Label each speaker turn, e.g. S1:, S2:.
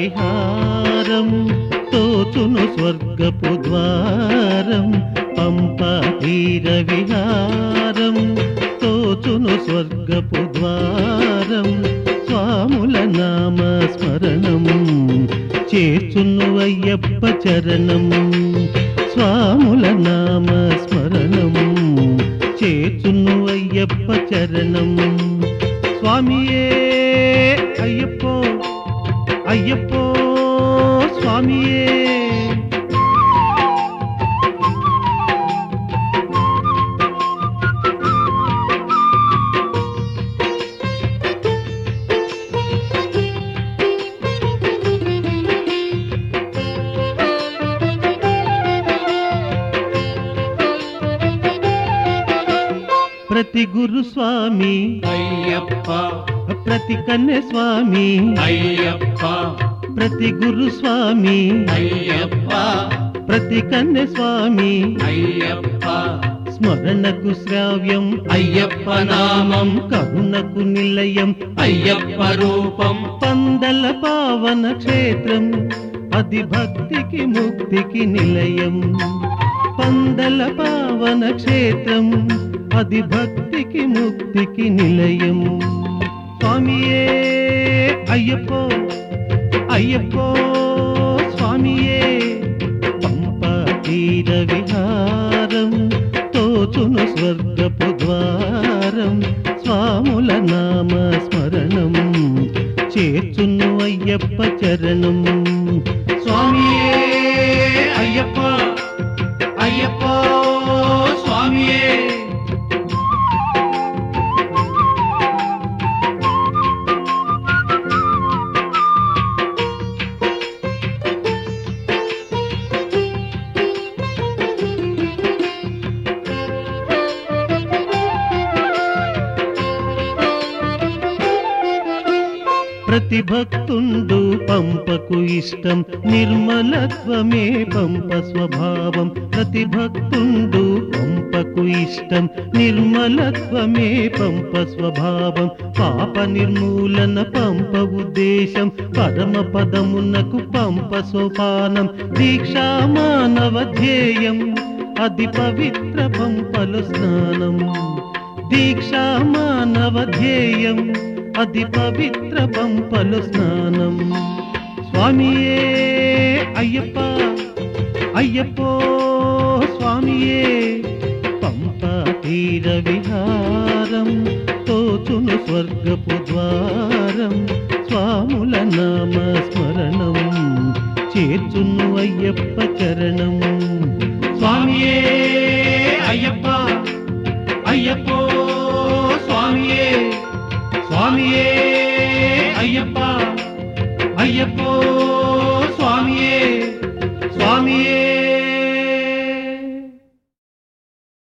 S1: విహారం తోచును స్వర్గపు ద్వారం పంపా తీర విహారం తోచును స్వర్గపు ద్వారం స్వాముల నామ స్మరణం చేర్చును అయ్యప్ప చరణం స్వాముల నామ స్మరణం చేర్చును అయ్యప్ప చరణం స్వామియే అయ్యప్పో అయ్యప్పో స్వామియే ప్రతి గురు స్వామి
S2: అయ్యప్ప
S1: ప్రతి కన్య స్వామి
S2: అయ్యప్ప
S1: ప్రతి గురు స్వామి
S2: అయ్యప్ప
S1: ప్రతి కన్య స్వామి
S2: అయ్యప్ప
S1: స్మరణకు శ్రావ్యం
S2: అయ్యప్ప నామం
S1: కరుణకు నిలయం
S2: అయ్యప్ప రూపం
S1: పందల పావన క్షేత్రం అది భక్తికి ముక్తికి నిలయం పందల పావన క్షేత్రం అది భక్తికి ముక్తికి నిలయం స్వామియే అయ్యప్పో అయ్యప్పో స్వామియే పంపా తీర విహారం తోచును స్వర్గపు ద్వారం స్వాముల నామ స్మరణం చేర్చును అయ్యప్ప చరణం
S2: స్వామియే అయ్యప్ప అయ్యప్ప స్వామియే
S1: ప్రతి భక్తుండు పంపకు ఇష్టం నిర్మలత్వమే పంప స్వభావం ప్రతి భక్తుండు పంపకు ఇష్టం నిర్మలత్వమే పంప స్వభావం పాప నిర్మూలన పంప ఉద్దేశం పరమ పదమునకు పంప సోపానం దీక్షా మానవ ధ్యేయం అది పవిత్ర పంపలు స్నానం దీక్షా మానవ ధ్యేయం అది పవిత్ర పంపలు స్నానం స్వామియే అయ్యప్ప అయ్యప్పో స్వామియే పంప తీర విహారం తోచును స్వర్గపు ద్వారం స్వాముల నామ స్మరణం చేర్చును అయ్యప్ప చరణం
S2: స్వామియే అయ్యప్ప అయ్యప్ప స్వామియే స్వామియే అయ్యప్ప అయ్యప్ప